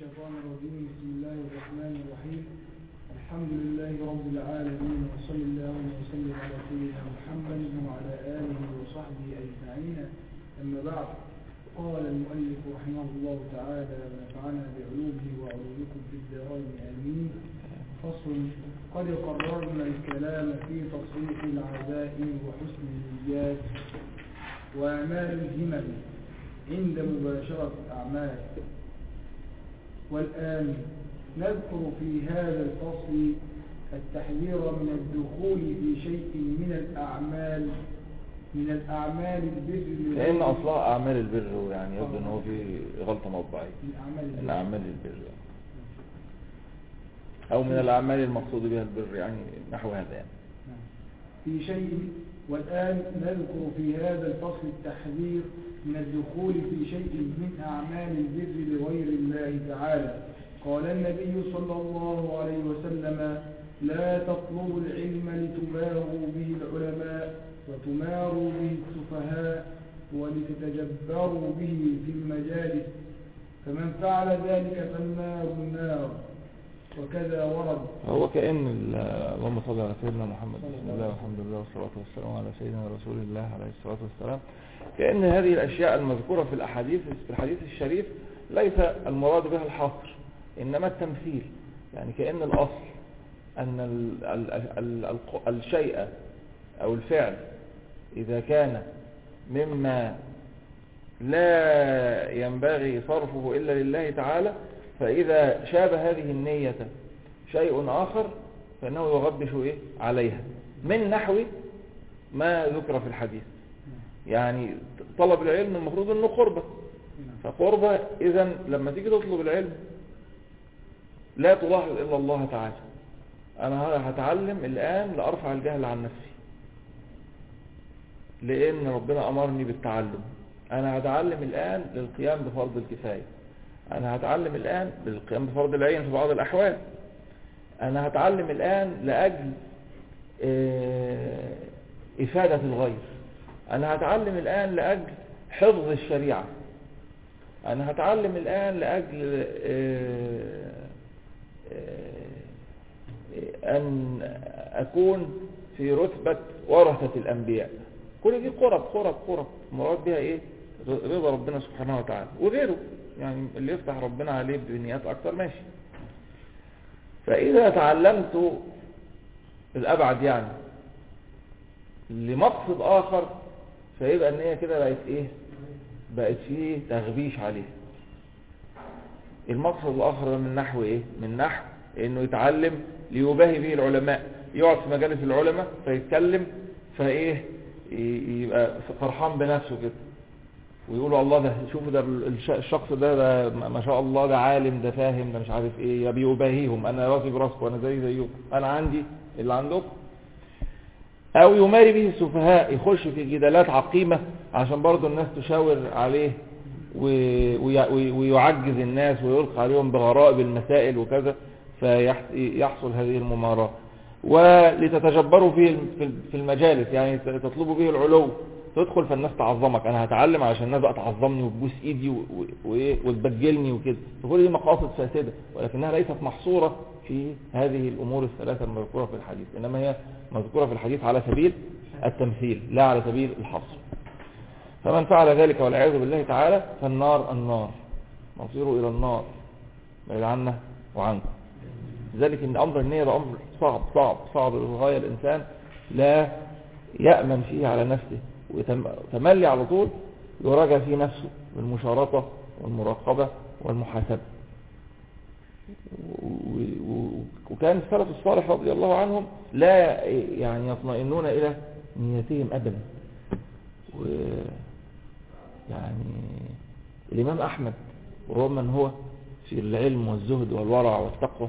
الشيطان الرجيم بسم الله الرحمن الرحيم الحمد لله رب العالمين وصلى الله وسلم على سيدنا محمد وعلى آله وصحبه أجمعين أما بعد قال المؤلف رحمه الله تعالى ونفعنا بعلومه وعلومكم في الدارين آمين فصل قد قررنا الكلام في تصحيح العزائم وحسن النيات وأعمال الهمم عند مباشرة الأعمال والآن نذكر في هذا الفصل التحذير من الدخول في شيء من الأعمال من الأعمال البر لأن أصلها أعمال البر يعني يبدو أنه في غلطة مطبعية من أعمال من البر أعمال البر أو من الأعمال المقصود بها البر يعني نحو هذا يعني نعم. في شيء والآن نذكر في هذا الفصل التحذير من الدخول في شيء من أعمال البر لغير الله تعالى قال النبي صلى الله عليه وسلم لا تطلبوا العلم لتباهوا به العلماء وتماروا به السفهاء ولتتجبروا به في المجالس فمن فعل ذلك فالنار النار وكذا ورد هو كأن ال- اللهم صل على سيدنا محمد صلى بسم الله الله عليه والحمد لله والصلاة والسلام على سيدنا رسول الله عليه الصلاة والسلام كأن هذه الأشياء المذكورة في الأحاديث في الحديث الشريف ليس المراد بها الحصر إنما التمثيل يعني كأن الأصل أن ال ال ال ال الشيء أو الفعل إذا كان مما لا ينبغي صرفه إلا لله تعالى فإذا شاب هذه النية شيء آخر فإنه يغبش إيه؟ عليها من نحو ما ذكر في الحديث يعني طلب العلم المفروض أنه قربة فقربة إذا لما تيجي تطلب العلم لا تلاحظ إلا الله تعالى أنا هتعلم الآن لأرفع الجهل عن نفسي لأن ربنا أمرني بالتعلم أنا هتعلم الآن للقيام بفرض الكفاية أنا هتعلم الآن للقيام بفرض العين في بعض الأحوال أنا هتعلم الآن لأجل آه، إفادة الغير أنا هتعلم الآن لأجل حفظ الشريعة أنا هتعلم الآن لأجل آه، آه، أن أكون في رتبة ورثة الأنبياء كل دي قرب قرب قرب مراد بها إيه رضا ربنا سبحانه وتعالى وغيره يعني اللي يفتح ربنا عليه بنيات أكتر ماشي فإذا تعلمت الأبعد يعني لمقصد آخر فيبقى ان هي كده بقت ايه بقت فيه تغبيش عليه المقصد الآخر ده من نحو ايه من نحو انه يتعلم ليباهي به العلماء يقعد في مجالس العلماء فيتكلم فايه ي- يبقى فرحان بنفسه كده ويقولوا الله ده شوفوا ده الش- الشخص ده ده ما شاء الله ده عالم ده فاهم ده مش عارف ايه يا بيباهيهم انا راسي براسكم انا زي زيكم انا عندي اللي عندكم او يماري به السفهاء يخش في جدالات عقيمة عشان برضو الناس تشاور عليه و- وي- وي- ويعجز الناس ويلقى عليهم بغرائب المسائل وكذا فيحصل هذه المماراة ولتتجبروا فيه في المجالس يعني تطلبوا به العلو تدخل فالناس تعظمك انا هتعلم عشان الناس بقى تعظمني وتبوس ايدي و- و- وايه وتبجلني وكده فكل دي مقاصد فاسدة ولكنها ليست محصورة في هذه الامور الثلاثة المذكورة في الحديث انما هي مذكورة في الحديث على سبيل التمثيل لا على سبيل الحصر فمن فعل ذلك والعياذ بالله تعالى فالنار النار مصيره الى النار بعيد عنا وعنكم ذلك ان امر النية ده امر صعب صعب صعب للغاية الانسان لا يأمن فيه على نفسه وتملي على طول يراجع فيه نفسه بالمشارطة والمراقبة والمحاسبة و- و- وكان السلف الصالح رضي الله عنهم لا يعني يطمئنون إلى نيتهم أبدا و يعني الإمام أحمد ورغم من هو في العلم والزهد والورع والتقوى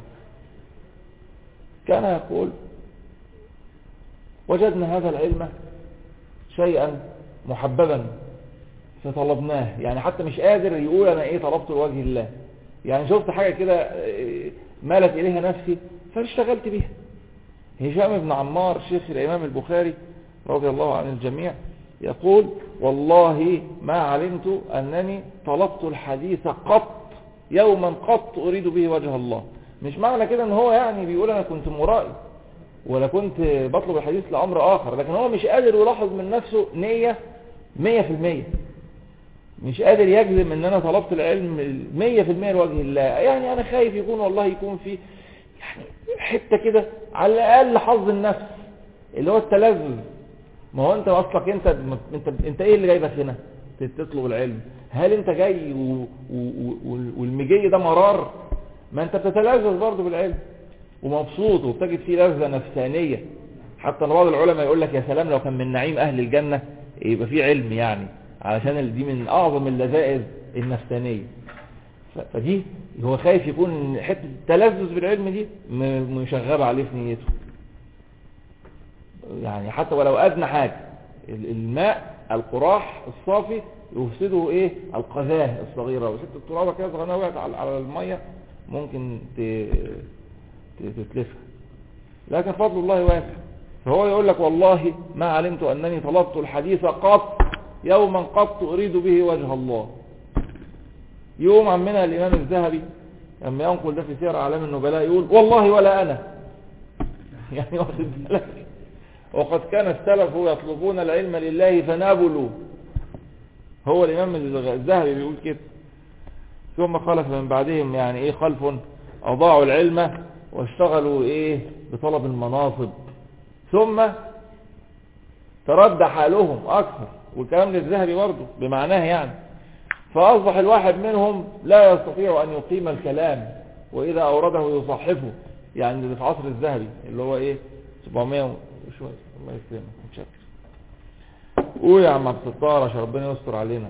كان يقول وجدنا هذا العلم شيئا محببا فطلبناه يعني حتى مش قادر يقول انا ايه طلبت لوجه الله يعني شفت حاجة كده إيه، مالت اليها نفسي فاشتغلت بيها هشام بن عمار شيخ الامام البخاري رضي الله عن الجميع يقول والله ما علمت انني طلبت الحديث قط يوما قط أريد به وجه الله مش معنى كده ان هو يعني بيقول انا كنت مرائي ولا كنت بطلب الحديث لأمر آخر لكن هو مش قادر يلاحظ من نفسه نية مية في المية مش قادر يجزم ان انا طلبت العلم مية في المية لوجه الله يعني انا خايف يكون والله يكون في يعني حتة كده على الاقل حظ النفس اللي هو التلذذ ما هو انت اصلك انت انت انت ايه اللي جايبك هنا تطلب العلم هل انت جاي و... و... و... والمجي ده مرار ما انت بتتلذذ برضه بالعلم ومبسوط وبتجد فيه لذة نفسانية حتى بعض العلماء يقول لك يا سلام لو كان من نعيم اهل الجنة يبقى فيه علم يعني علشان دي من اعظم اللذائذ النفسانية فدي هو خايف يكون حتة التلذذ بالعلم دي مشغبة عليه في نيته يعني حتى ولو ادنى حاجة الماء القراح الصافي يفسده ايه القذاه الصغيرة وست الترابة كده صغيرة وقعت على المية ممكن تتلفها لكن فضل الله واسع فهو يقول لك والله ما علمت أنني طلبت الحديث قط يوما قط أريد به وجه الله يوم عمنا الإمام الذهبي لما ينقل ده في سير أعلام النبلاء يقول والله ولا أنا يعني واخد بالك وقد كان السلف يطلبون العلم لله فنابلوا هو الإمام الذهبي بيقول كده ثم خلف من بعدهم يعني ايه خلف اضاعوا العلم واشتغلوا ايه بطلب المناصب ثم تردى حالهم اكثر والكلام للذهبي برضه بمعناه يعني فاصبح الواحد منهم لا يستطيع ان يقيم الكلام واذا اورده يصحفه يعني في عصر الذهبي اللي هو ايه 700 وشوية الله يسلمك متشكر قول يا عم عبد الستار عشان ربنا يستر علينا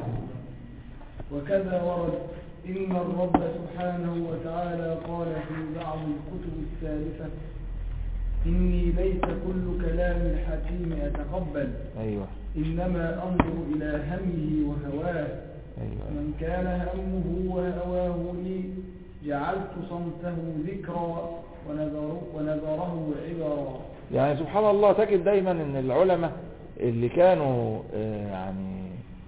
وكذا ورد إن الرب سبحانه وتعالى قال في بعض الكتب الثالثة إني ليس كل كلام الحكيم أتقبل أيوة إنما أنظر إلى همه وهواه أيوة من كان همه وهواه لي جعلت صمته ذكرا ونذره, ونذره عبرا يعني سبحان الله تجد دايما ان العلماء اللي كانوا آه، يعني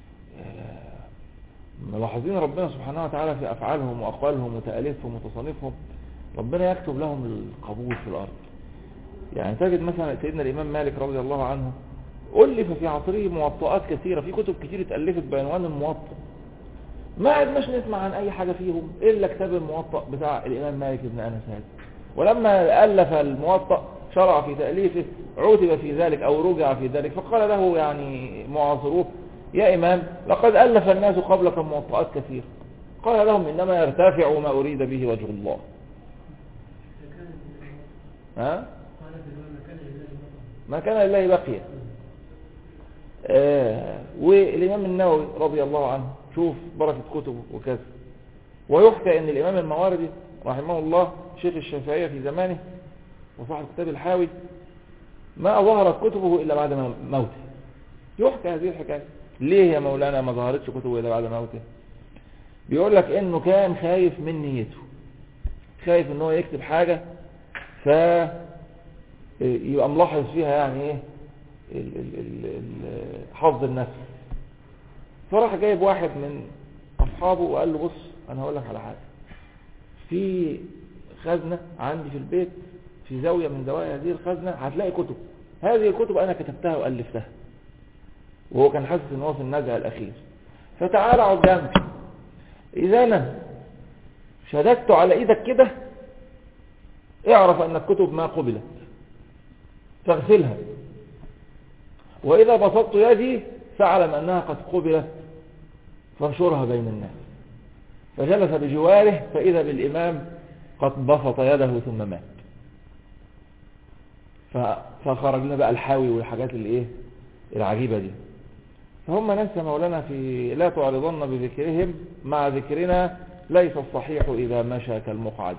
آه، ملاحظين ربنا سبحانه وتعالى في افعالهم واقوالهم وتاليفهم وتصانيفهم ربنا يكتب لهم القبول في الارض يعني تجد مثلا سيدنا الامام مالك رضي الله عنه ألف في عصره موطئات كثيرة في كتب كثير اتألفت بعنوان الموطئ ما عدناش نسمع عن أي حاجة فيهم إلا كتاب الموطئ بتاع الإمام مالك بن أنس هذا ولما ألف الموطئ شرع في تأليفه عوتب في ذلك أو رجع في ذلك فقال له يعني معاصروه يا إمام لقد ألف الناس قبلك موطئات كثيرة قال لهم إنما يرتفع ما أريد به وجه الله ها؟ ما كان لله بقية آه والإمام النووي رضي الله عنه شوف بركة كتبه وكذا ويحكى أن الإمام المواردي رحمه الله شيخ الشافعية في زمانه وصاحب كتاب الحاوي ما ظهرت كتبه إلا بعد موته يحكى هذه الحكاية ليه يا مولانا ما ظهرتش كتبه إلا بعد موته بيقول لك انه كان خايف من نيته خايف ان هو يكتب حاجة ف يبقى ملاحظ فيها يعني ايه ال- ال- ال- ال- حظ النفس فراح جايب واحد من اصحابه وقال له بص انا هقول لك على حاجة في خزنة عندي في البيت في زاوية من زوايا هذه الخزنة هتلاقي كتب هذه الكتب انا كتبتها والفتها وهو كان حاسس ان هو في النزع الاخير فتعال اقعد جنبي اذا انا شددت على ايدك كده اعرف ان الكتب ما قبلت فاغسلها واذا بسطت يدي فاعلم انها قد قبلت فانشرها بين الناس فجلس بجواره فاذا بالامام قد بسط يده ثم مات ف- فخرج لنا بقى الحاوي والحاجات اللي ايه العجيبة دي فهم ناس يا مولانا في لا تعرضن بذكرهم مع ذكرنا ليس الصحيح إذا مشى كالمقعد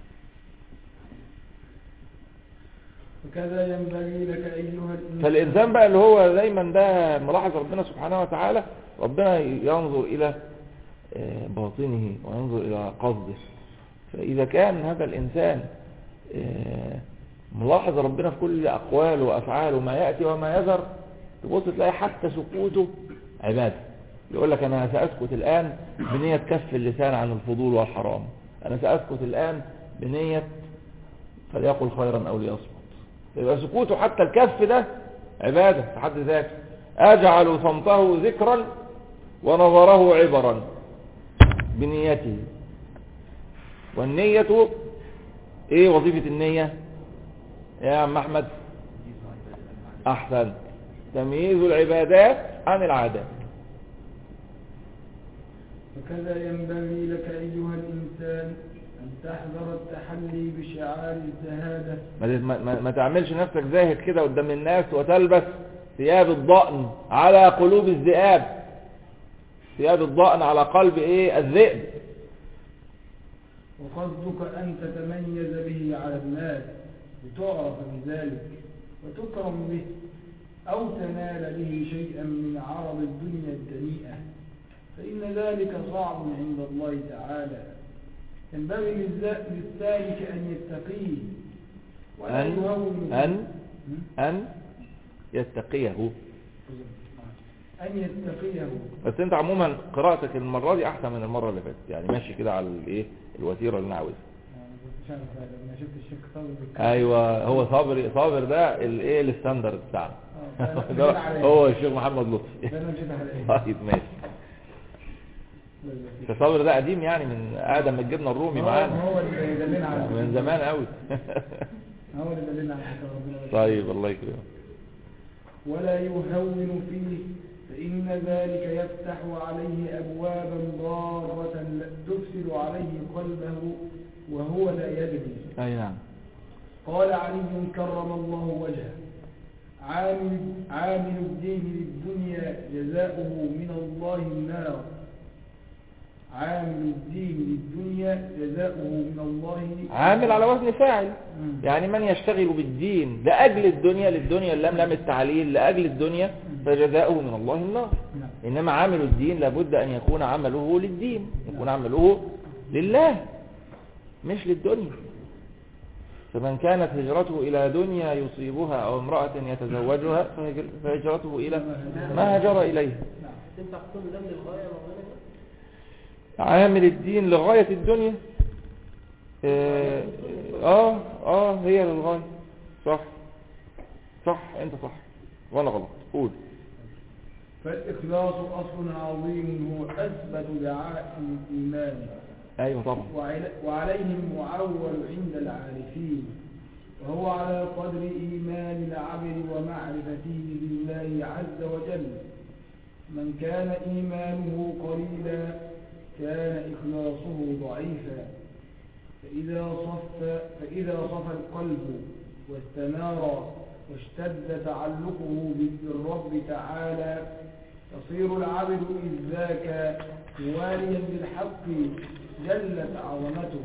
وكذا ينبغي لك أيها الإنسان فالإنسان بقى اللي هو دايما ده ملاحظ ربنا سبحانه وتعالى ربنا ينظر إلى آه، باطنه وينظر إلى قصده فإذا كان هذا الإنسان آه، ملاحظ ربنا في كل أقواله وأفعاله ما يأتي وما يذر تبص تلاقي حتى سكوته عبادة يقول لك انا ساسكت الان بنيه كف اللسان عن الفضول والحرام انا ساسكت الان بنيه فليقل خيرا او ليصمت يبقى سكوته حتى الكف ده عباده في حد ذاته اجعل صمته ذكرا ونظره عبرا بنيته والنية ايه وظيفة النية يا عم احمد احسن تمييز العبادات عن العادات وكذا ينبغي لك أيها الإنسان أن تحذر التحلي بشعار الزهادة ما, ما, ما تعملش نفسك زاهد كده قدام الناس وتلبس ثياب الضأن على قلوب الذئاب ثياب الضأن على قلب ايه الذئب وقصدك أن تتميز به على الناس لتعرف بذلك وتكرم به أو تنال به شيئا من عرض الدنيا الدنيئة فإن ذلك صعب عند الله تعالى ينبغي للز- للسالك أن يتقيه ولا أن يهون أن م? أن يتقيه أن يتقيه بس انت عموما قراءتك المرة دي احسن من المرة اللي فاتت يعني ماشي كده على الايه الوتيرة اللي انا عاوزها مش عارف أنا شفت الشيخ صابر بيتكلم. ايوه هو صابر صابر ده الايه الستاندرد بتاعنا آه، ده- ده ده عليه. هو الشيخ محمد لطفي ده أنا مشيت عليه طيب ماشي ده صابر ده قديم يعني من ادم الجبنه الرومي هو- معانا هو اللي دلنا على من زمان قوي هو اللي دلنا على كتاب ربنا طيب الله يكرمك ولا يهون فيه فإن ذلك يفتح عليه أبوابا ضارة لا- تفسد عليه قلبه وهو لا يدري اي نعم قال علي كرم الله وجهه عامل, عامل الدين للدنيا جزاؤه من الله النار عامل الدين للدنيا جزاؤه من الله عامل على وزن فاعل مم. يعني من يشتغل بالدين لأجل الدنيا للدنيا اللام لام التعليل لأجل الدنيا فجزاؤه من الله النار نعم. إنما عامل الدين لابد أن يكون عمله للدين يكون عمله لله مش للدنيا فمن كانت هجرته إلى دنيا يصيبها أو امرأة يتزوجها فهجر- فهجرته إلى ما هجر إليه نعم. تنفع تكون لم للغاية مولانا عامل الدين لغاية الدنيا اه اه, آه هي للغاية صح صح انت صح وانا غلط قول فالإخلاص أصل عظيم هو أثبت دعاء الإيمان ايوه طبعا وعل- وعليه المعول عند العارفين وهو على قدر إيمان العبد ومعرفته بالله عز وجل من كان إيمانه قليلا كان إخلاصه ضعيفا فإذا صف فإذا صفى القلب واستنار واشتد تعلقه بالرب تعالى يصير العبد إذ ذاك مواليا بالحق جلت عظمته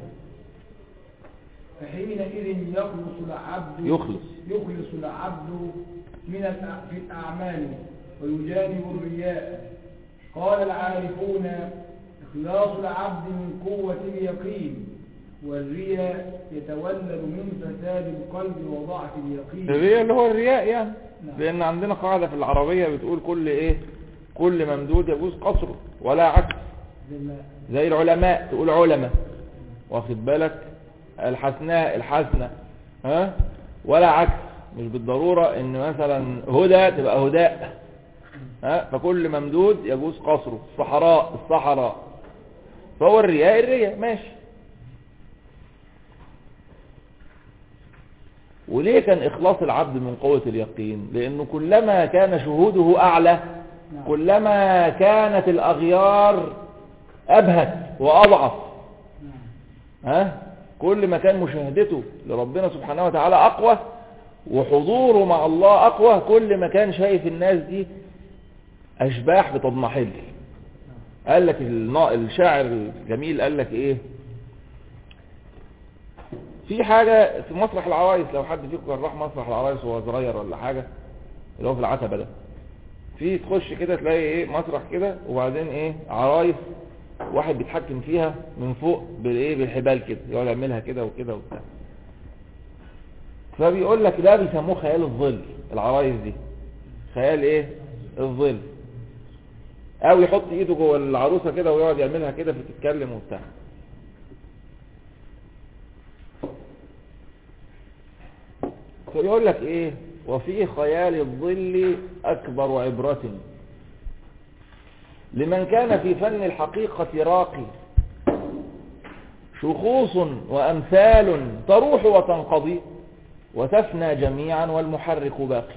فحينئذ يخلص العبد يخلص يخلص العبد من الأ- في الأعمال ويجانب الرياء قال العارفون إخلاص العبد من قوة اليقين والرياء يتولد من فساد القلب وضعف اليقين الرياء اللي هو الرياء يعني نعم. لان عندنا قاعدة في العربية بتقول كل ايه كل ممدود يجوز قصره ولا عكس لله. زي العلماء تقول علماء واخد بالك الحسناء الحسنة ها ولا عكس مش بالضرورة ان مثلا هدى تبقى هداء ها فكل ممدود يجوز قصره الصحراء الصحراء فهو الرياء الرياء ماشي وليه كان إخلاص العبد من قوة اليقين لأنه كلما كان شهوده أعلى نعم. كلما كانت الأغيار أبهت وأضعف نعم. ها كل ما كان مشاهدته لربنا سبحانه وتعالى أقوى وحضوره مع الله أقوى كل ما كان شايف الناس دي أشباح بتضمحل قال لك النا- الشاعر الجميل قال لك إيه في حاجة في مسرح العرايس لو حد فيكم كان راح مسرح العرايس وهو صغير ولا حاجة اللي هو في العتبة ده في تخش كده تلاقي ايه مسرح كده وبعدين ايه عرايس واحد بيتحكم فيها من فوق بالايه بالحبال كده يقعد يعملها كده وكده وبتاع فبيقول لك ده بيسموه خيال الظل العرايس دي خيال ايه الظل او يحط ايده جوه العروسه كده ويقعد يعملها كده فتتكلم وبتاع فيقول لك ايه وفي خيال الظل اكبر عبرة لمن كان في فن الحقيقة راقي شخوص وامثال تروح وتنقضي وتفنى جميعا والمحرك باقي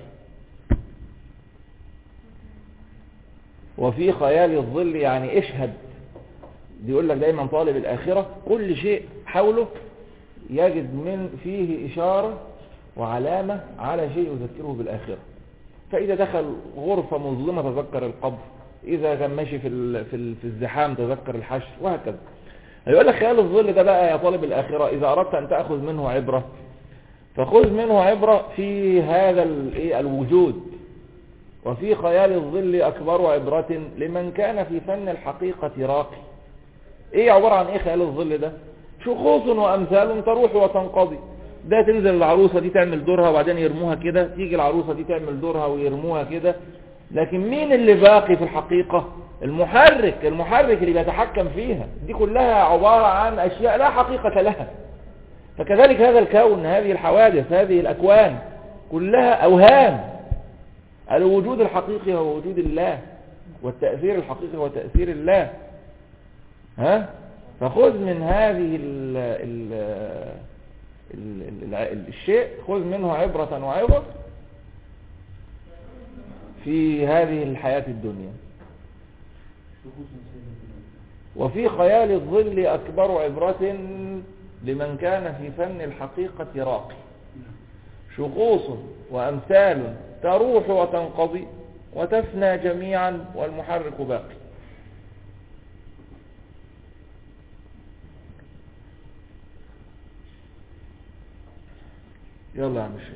وفي خيال الظل يعني اشهد بيقول لك دايما طالب الآخرة كل شيء حوله يجد من فيه إشارة وعلامة على شيء يذكره بالآخرة فإذا دخل غرفة مظلمة تذكر القبر إذا كان ماشي في ال- في ال- في الزحام تذكر الحشر وهكذا يقول لك خيال الظل ده بقى يا طالب الآخرة إذا أردت أن تأخذ منه عبرة فخذ منه عبرة في هذا ال- إيه الوجود وفي خيال الظل أكبر عبرة لمن كان في فن الحقيقة راقي ايه عبارة عن ايه خيال الظل ده شخوص وامثال تروح وتنقضي ده تنزل العروسة دي تعمل دورها وبعدين يرموها كده تيجي العروسة دي تعمل دورها ويرموها كده لكن مين اللي باقي في الحقيقة المحرك المحرك اللي بيتحكم فيها دي كلها عبارة عن اشياء لا حقيقة لها فكذلك هذا الكون هذه الحوادث هذه الاكوان كلها اوهام الوجود الحقيقي هو وجود الله والتأثير الحقيقي هو تأثير الله ها فخذ من هذه ال ال ال ال ال الشيء خذ منه عبرة وعظة في هذه الحياة الدنيا وفي خيال الظل أكبر عبرة لمن كان في فن الحقيقة راقي شخوص وأمثال تروح وتنقضي وتفنى جميعا والمحرك باقي يلا يا عم الشيخ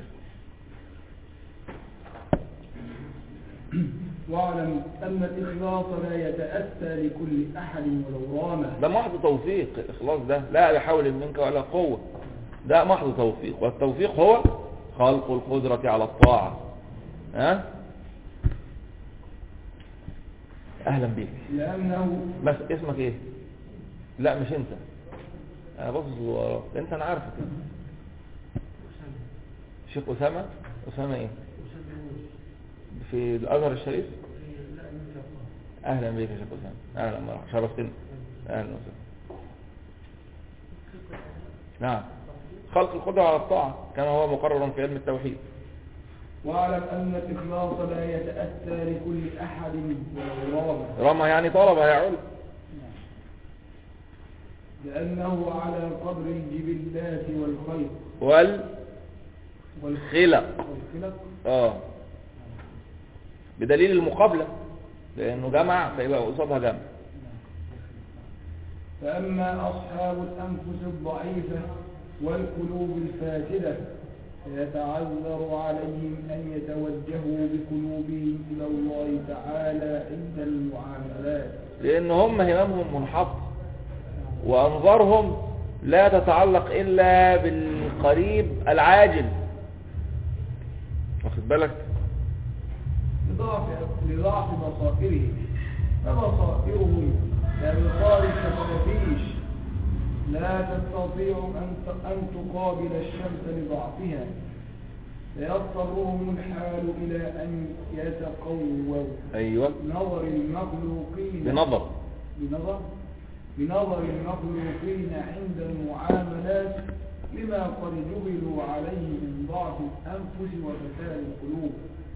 واعلم أن الإخلاص لا يتأتى لكل أحد ولو رامه ده محض توفيق الإخلاص ده لا بحول منك ولا قوة ده محض توفيق والتوفيق هو خلق القدرة على الطاعة ها أهلا بيك لأنه بس اسمك ايه لا مش انت انا باصص لورا انت انا عارفك شيخ اسامه اسامه ايه في الازهر الشريف اهلا بيك يا شيخ اسامه اهلا مرحبا شرفتني اهلا وسهلا نعم خلق القدرة على الطاعة كما هو مقرر في علم التوحيد واعلم أن الإخلاص لا يتأتى لكل أحد ولو رامه رمى يعني طلب يا علم لأنه على قدر الجبلات والخلق والخلق والخلق اه بدليل المقابلة لأنه جمع فيبقى قصادها جمع فأما أصحاب الأنفس الضعيفة والقلوب الفاسدة فيتعذر عليهم أن يتوجهوا بقلوبهم إلى الله تعالى عند المعاملات لأن هم هممهم منحط وأنظارهم لا تتعلق إلا بالقريب العاجل واخد بالك لضعف لضعف بصائرهم فبصائرهم كأبصار الشفافيش لا تستطيع أن ت- أن تقابل الشمس لضعفها فيضطرهم الحال إلى أن يتقووا أيوة نظر المخلوقين بنظر بنظر بنظر المخلوقين عند المعاملات لما قد جبلوا عليه من ضعف الأنفس وفساد القلوب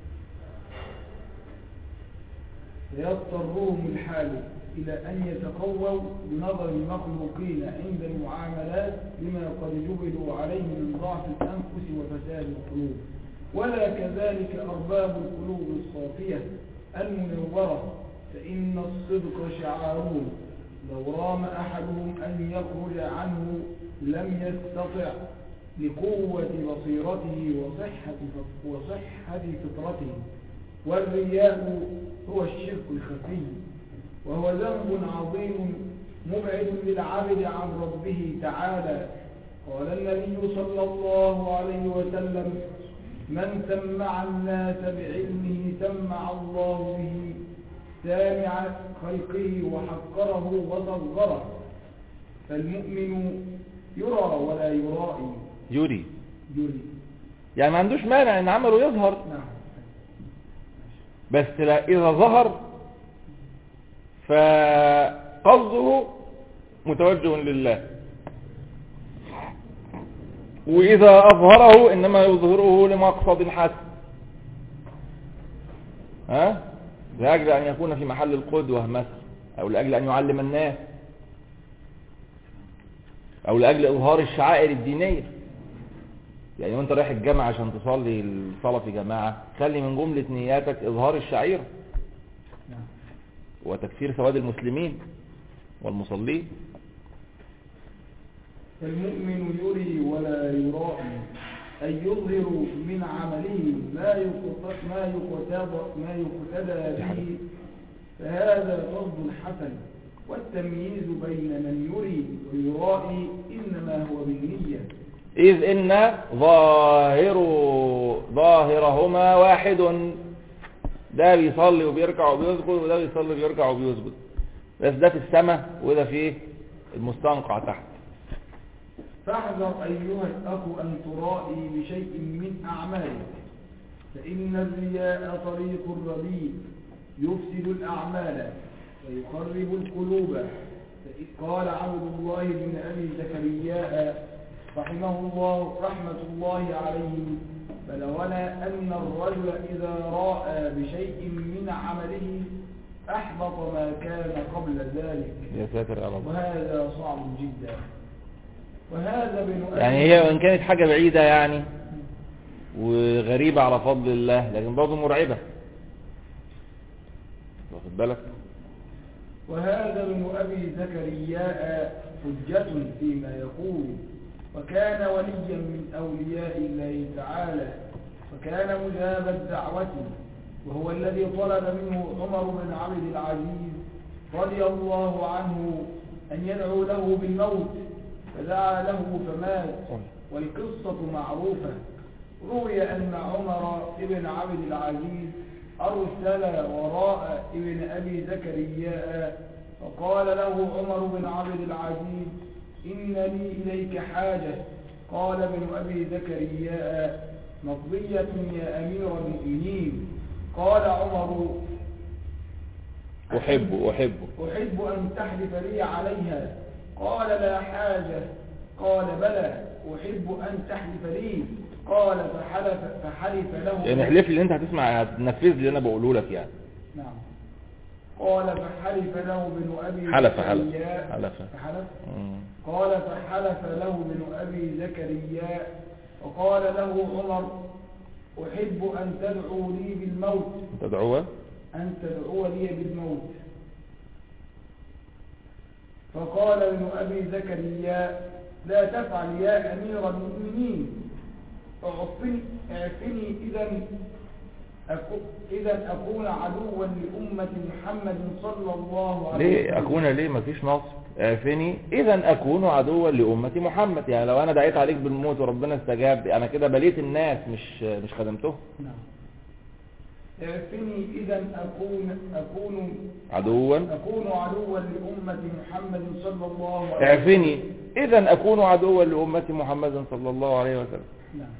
فيضطرهم الحال إلى أن يتقووا بنظر المخلوقين عند المعاملات لما قد جبلوا عليه من ضعف الأنفس وفساد القلوب ولا كذلك أرباب القلوب الصافية المنورة فإن الصدق شعارهم لو رام أحدهم أن يخرج عنه لم يستطع لقوة بصيرته وصحة وصحة فطرته والرياء هو الشرك الخفي وهو ذنب عظيم مبعد للعبد عن ربه تعالى قال النبي صلى الله عليه وسلم من سمع الناس بعلمه سمع الله به سامع خلقه وحقره وصغره فالمؤمن يرى ولا يرائي يري يري يعني ما عندوش مانع ان عمله يظهر نعم بس لا اذا ظهر فقصده متوجه لله واذا اظهره انما يظهره لمقصد حسن ها لاجل ان يكون في محل القدوة مثلا او لاجل ان يعلم الناس او لاجل اظهار الشعائر الدينية يعني وانت رايح الجامعة عشان تصلي الصلاة في جماعة خلي من جملة نياتك اظهار الشعيرة نعم وتكفير سواد المسلمين والمصلين فالمؤمن يري ولا يرائي أي يظهر من عمله ما يقتضى ما يقتضى ما يقتدى به فهذا قصد الحسن والتمييز بين من يري ويرائي إنما هو بالنية إذ إن ظاهر ظاهرهما واحد ده بيصلي وبيركع وبيسجد وده بيصلي وبيركع وبيسجد بس ده في السماء وده في المستنقع تحت فاحذر أيها الأخ أن ترائي بشيء من أعمالك فإن الرياء طريق رديء يفسد الأعمال ويخرب القلوب قال عبد الله بن أبي زكريا رحمه الله رحمة الله عليه بلغنا أن الرجل إذا رأى بشيء من عمله أحبط ما كان قبل ذلك يا ساتر يا رب وهذا صعب جدا وهذا بن يعني هي وإن كانت حاجة بعيدة يعني وغريبة على فضل الله لكن برضه مرعبة واخد بالك وهذا ابن أبي زكرياء حجة فيما يقول وكان وليا من أولياء الله تعالى وكان مجاب الدعوة وهو الذي طلب منه عمر بن عبد العزيز رضي الله عنه أن يدعو له بالموت فدعا له فمات والقصة معروفة روي أن عمر بن عبد العزيز أرسل وراء ابن أبي زكريا فقال له عمر بن عبد العزيز إن لي إليك حاجة قال ابن أبي زكريا مقضية يا أمير المؤمنين قال عمر أحب أحب أحب أن تحلف لي عليها قال لا حاجة قال بلى أحب أن تحلف لي قال فحلف, فحلف له يعني احلف لي ان انت هتسمع هتنفذ لي اللي انا بقوله لك يعني نعم قال فحلف له بن أبي حلف حلف زكريا حلف فحلف مم. قال فحلف له بن أبي زكريا وقال له عمر أحب أن تدعو لي بالموت تدعوه أن تدعو لي بالموت فقال ابن أبي زكريا لا تفعل يا أمير المؤمنين اعفني اعفني إذا أكو- إذا أكون عدوا لأمة محمد صلى الله عليه ليه اكون ليه مفيش نصب اعفني اذا اكون عدوا لامه محمد يعني لو انا دعيت عليك بالموت وربنا استجاب انا كده بليت الناس مش مش خدمتهم نعم اعفني إذا أكون أكون عدوا أكون عدوا لأمة محمد صلى الله عليه وسلم اعفني اذا اكون عدوا لامه محمد صلى الله عليه وسلم نعم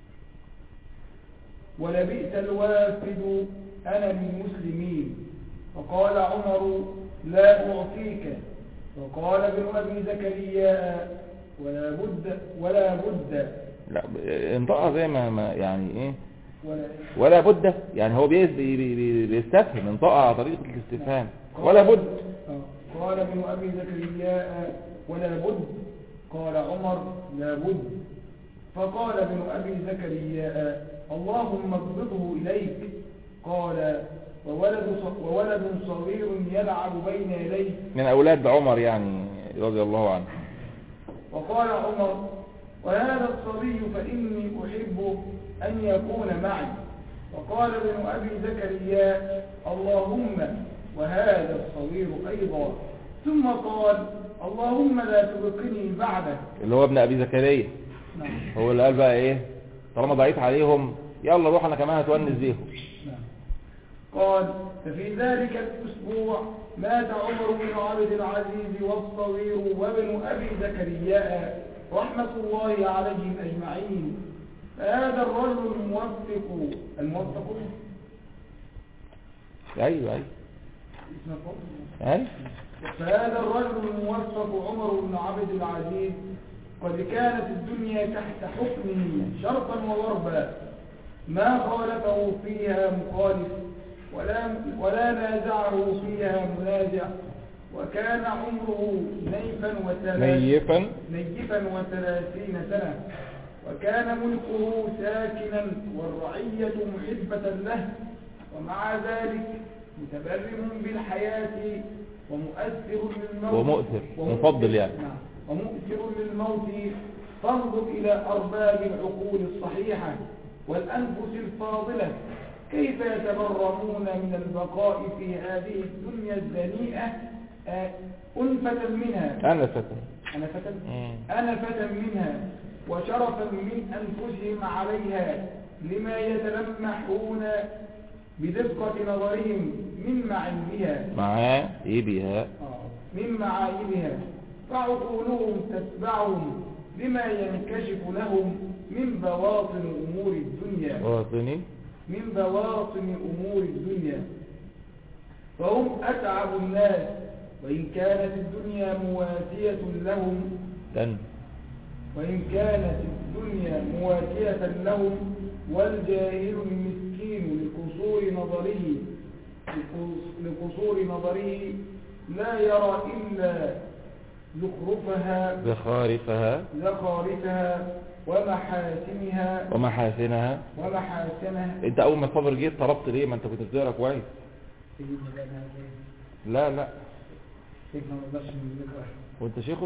ولبئس الوافد أنا للمسلمين فقال عمر لا أعطيك وقال ابن أبي زكريا ولا بد ولا بد لا ب- انطقها زي ما ما يعني ايه ولا ولا بد يعني هو بيس- بي- بي- بي- بيستفهم انطقها على طريقه الاستفهام ولا بد آه. قال ابن أبي زكريا ولا بد قال عمر لا بد فقال ابن أبي زكريا اللهم اقبضه إليك قال وولد ص- وولد صغير يلعب بين يديه من اولاد عمر يعني رضي الله عنه وقال عمر وهذا الصبي فإني أحب أن يكون معي وقال ابن أبي زكريا اللهم وهذا الصغير أيضا ثم قال اللهم لا تبقني بعده اللي هو ابن ابي زكريا نعم هو اللي قال بقى ايه طالما ضعيت عليهم يلا روح انا كمان هتونس بيهم نعم قال ففي ذلك الأسبوع مات عمر بن عبد العزيز والصغير وابن أبي زكرياء رحمة الله عليهم أجمعين فهذا الرجل الموفق الموفق ايوه ايوه اسمه فوق؟ ايوه فهذا الرجل الموفق عمر بن عبد العزيز قد كانت الدنيا تحت حكمه شرقا وغربا ما خالفه فيها مخالف ولا ولا نازعه فيها منازع وكان عمره نيفا وثلاثين نيفا نيفا وثلاثين سنة وكان ملكه ساكنا والرعية محبة له ومع ذلك متبرم بالحياة ومؤثر للموت ومؤثر، مفضل يعني. نعم. ومؤثر للموت فانظر إلى أرباب العقول الصحيحة والأنفس الفاضلة كيف يتبرمون من البقاء في هذه الدنيا الدنيئة آه، أنفة منها انا فتى أنفة مم. أنفة منها وشرفا من أنفسهم عليها لما يتلمحون بدقة نظرهم من معيبها معاه ايه بيها من معايبها فعقولهم تتبعهم بما ينكشف لهم من بواطن أمور الدنيا باطني من بواطن أمور الدنيا فهم أتعب الناس وإن كانت الدنيا مواسية لهم لن وإن كانت الدنيا مواتية لهم والجاهل المسكين لقصور نظره لقصور نظره لا يرى إلا زخرفها زخارفها زخارفها ومحاسنها ومحاسنها ومحاسنها انت اول ما الصبر جيت طلبت ليه ما انت كنت بتقرا كويس سيدنا بقى هذا لا لا سيدنا ما نقدرش نذكر وانت شيخه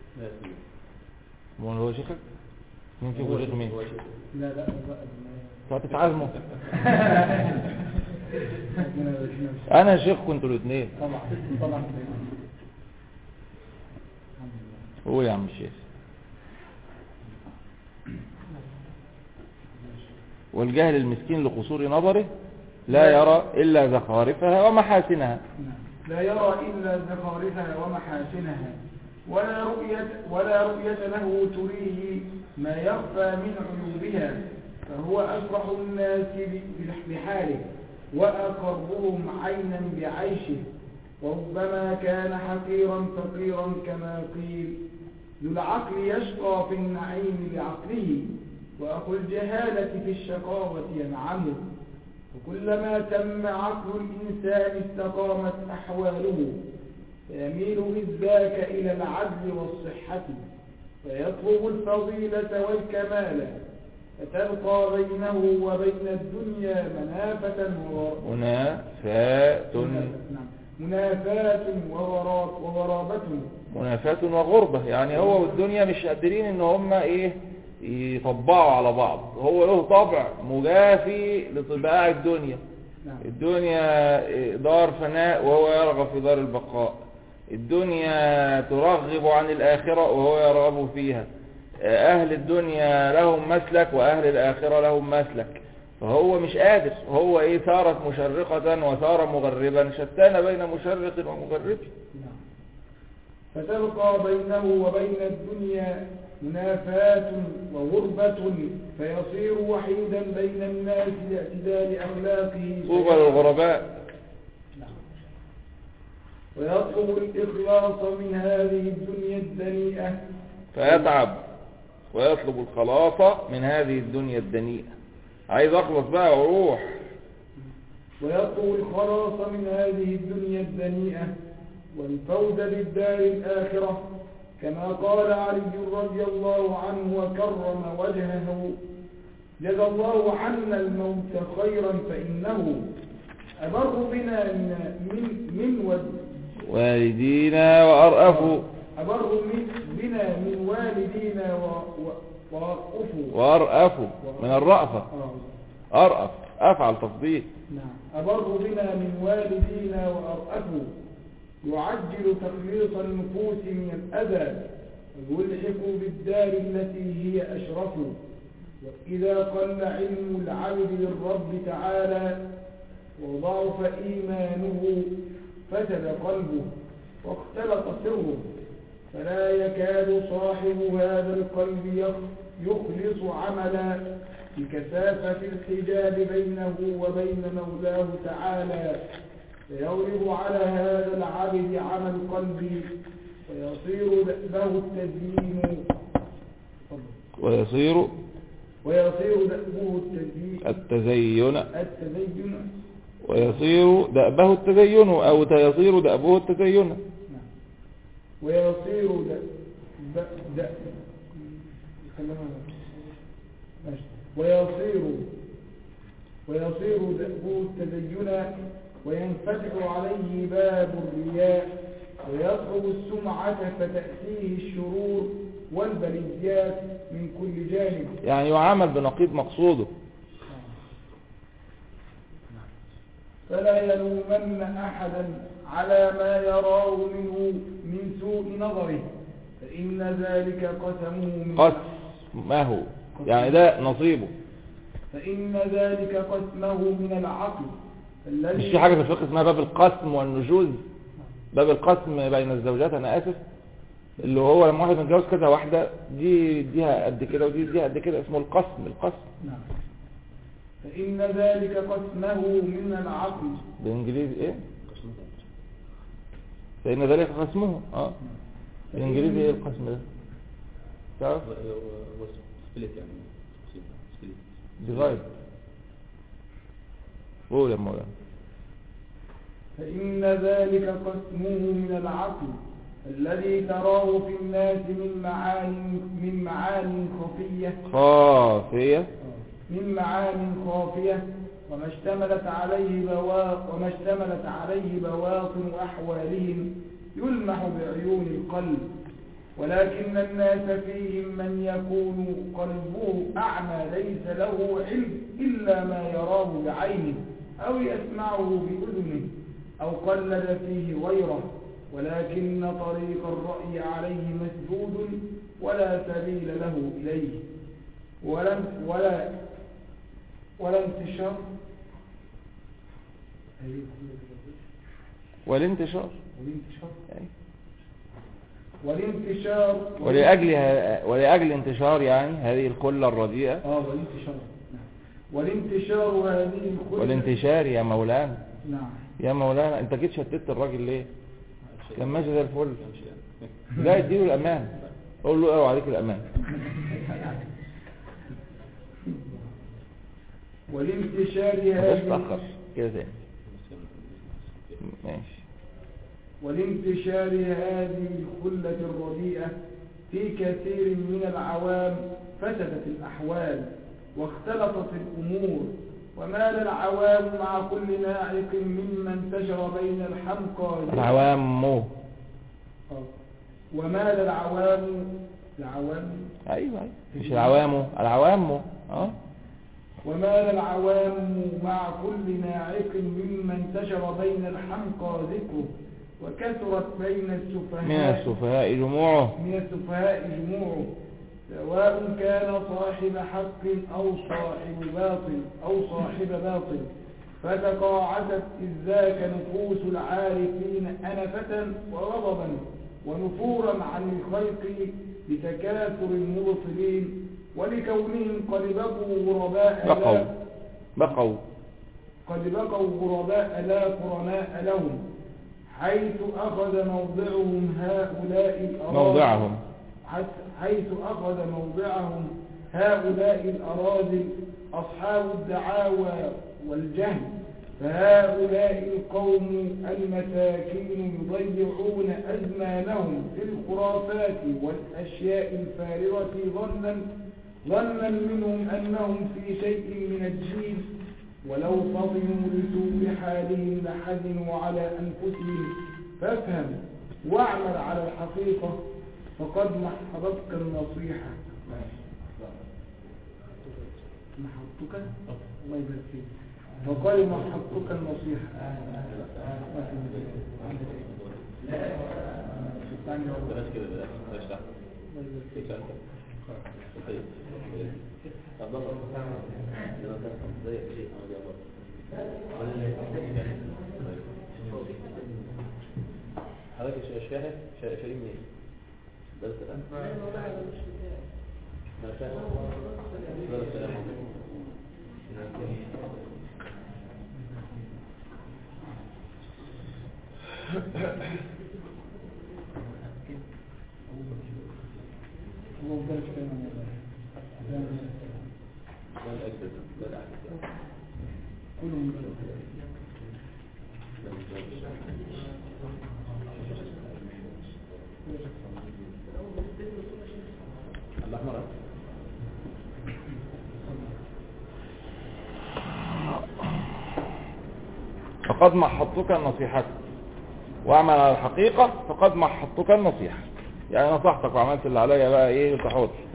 امال هو شيخك مين فيكم شيخ مين لا لا بقى فهتتعلموا ربنا يرحمه. انا شيخ كنتوا الاثنين طبعا طبعا الحمد لله قول يا عم الشيخ والجاهل المسكين لقصور نظره لا يرى إلا زخارفها ومحاسنها نعم. لا يرى إلا زخارفها ومحاسنها ولا رؤية, ولا رؤية له تريه ما يخفى من عيوبها فهو أفرح الناس ب- بحاله وأقربهم عينا بعيشه وربما كان حقيرا فقيرا كما قيل ذو العقل يشقى في النعيم بعقله وأخو الجهالة في الشقاوة ينعم وكلما تم عقل الإنسان استقامت أحواله فيميل بذاك إلى العدل والصحة فيطلب الفضيلة والكمال فتلقى بينه وبين الدنيا منافة وغر- منافات نعم. منافاة وغراب وغرابة منافاة وغربة يعني هو والدنيا مش قادرين ان هم ايه يطبعوا على بعض هو له طبع مجافي لطباع الدنيا نعم. الدنيا دار فناء وهو يرغب في دار البقاء الدنيا ترغب عن الآخرة وهو يرغب فيها أهل الدنيا لهم مسلك وأهل الآخرة لهم مسلك فهو مش قادر هو إيه ثارت مشرقة وثار مغربا شتان بين مشرق ومغرب نعم. فتلقى بينه وبين الدنيا منافاة وغربة فيصير وحيدا بين الناس لاعتدال أخلاقه طوبى للغرباء نعم. ويطلب الإخلاص من هذه الدنيا الدنيئة فيتعب ويطلب الخلاص من هذه الدنيا الدنيئة عايز اخلص بقى واروح ويطلب الخلاص من هذه الدنيا الدنيئة والفوز بالدار الآخرة كما قال علي رضي الله عنه وكرم وجهه جزى الله عنا الموت خيرا فإنه أبر بنا من من, من ود والدينا وارأفوا أبر من بنا من والدينا و- و- وأرأفوا وارأفوا من الرأفة آه. ارأف افعل تفضيل نعم أبر بنا من والدينا وأرأفوا يعجل تخليص النفوس من الأذى ويلحق بالدار التي هي أشرف وإذا قل علم العبد للرب تعالى وضعف إيمانه فسد قلبه واختلط سره فلا يكاد صاحب هذا القلب يخ- يخلص عملا لكثافة الحجاب بينه وبين مولاه تعالى فيغلب على هذا العبد عمل قلبي ويصير دأبه التدين ويصير ويصير دأبه التدين التزين التدين ويصير دأبه التزين أو يصير دأبه التزين نعم. ويصير د... د... د... ماشي. ويصير ويصير دأبه التدين وينفتح عليه باب الرياء ويصعب السمعة فتأتيه الشرور والبليات من كل جانب يعني يعامل بنقيض مقصوده فلا يلومن أحدا على ما يراه منه من سوء نظره فإن ذلك قسمه من قسمه يعني ده نصيبه فإن ذلك قسمه من العقل مش الذي في حاجة في الفقه اسمها باب القسم والنشوز باب القسم بين الزوجات انا اسف اللي هو لما واحد متجوز كذا واحدة دي ديها قد كده ودي ديها قد كده اسمه القسم القسم نعم فإن ذلك قسمه من العقل بالانجليزي ايه فإن ذلك قسمه اه بالانجليزي ايه القسم ده تعرف سبليت يعني سبليت ديفايد قول يا مولانا فإن ذلك قسمه من العقل الذي تراه في الناس من معان من معان خفية خافية من معان خافية وما اشتملت عليه بوا وما اشتملت عليه بواطن أحوالهم يلمح بعيون القلب ولكن الناس فيهم من يكون قلبه أعمى ليس له علم إلا ما يراه بعينه أو يسمعه بأذنه أو قلد فيه غيره ولكن طريق الرأي عليه مسدود ولا سبيل له إليه ولا ولا ولا انتشار والانتشار والانتشار أي. والانتشار ولأجل ه- ولأجل انتشار يعني هذه الخلة الرديئة اه والانتشار نعم والانتشار هذه الخلة والانتشار يا مولانا نعم يا مولانا انت جيت شتت الراجل ليه كان ماشي زي الفل لا اديله الامان قول له اوعى عليك الامان والانتشار بس هذه تأخر كده تاني ماشي والانتشار هذه الخلة الرديئة في كثير من العوام فسدت الأحوال واختلطت الأمور ومال العوام مع كل ناعق مما انتشر بين الحمقى العوام مو ومال العوام العوام ايوه ايوه مش العوام العوام اه ومال العوام مع كل ناعق مما انتشر بين الحمقى ذكره وكثرت بين السفهاء من السفهاء جموعه من السفهاء جموعه سواء كان صاحب حق أو صاحب باطل أو صاحب باطل فتقاعدت إذ ذاك نفوس العارفين أنفة وغضبا ونفورا عن الخلق لتكاثر المبطلين ولكونهم قد بقوا غرباء بقوا لا بقوا قد بقوا غرباء لا قرناء لهم حيث أخذ موضعهم هؤلاء الأراضي موضعهم حت- حيث أخذ موضعهم هؤلاء الأراذل أصحاب الدعاوى والجهل فهؤلاء القوم المساكين يضيعون أزمانهم في الخرافات والأشياء الفارغة ظنا ظنا منهم أنهم في شيء من الدين ولو فطنوا لسوء حالهم لحزنوا على أنفسهم فافهم واعمل على الحقيقة فقد محضتك النصيحة محضتك الله يبارك فيك فقد محضتك النصيحة بلاش كده بلاش بلاش تحت الله يبارك فيك. فكرة انت طيب طب ده ده ده زي شيء اه يلا حضرتك يا شاهد شاهد منين؟ درس الآن؟ ما فاهم درس الآن هو درس كلام لا الأكبر لا الأحدث كلهم الأحمر فقد محطتك النصيحة واعمل على الحقيقة فقد محطتك النصيحة يعني نصحتك وعملت اللي عليا بقى ايه وتحوط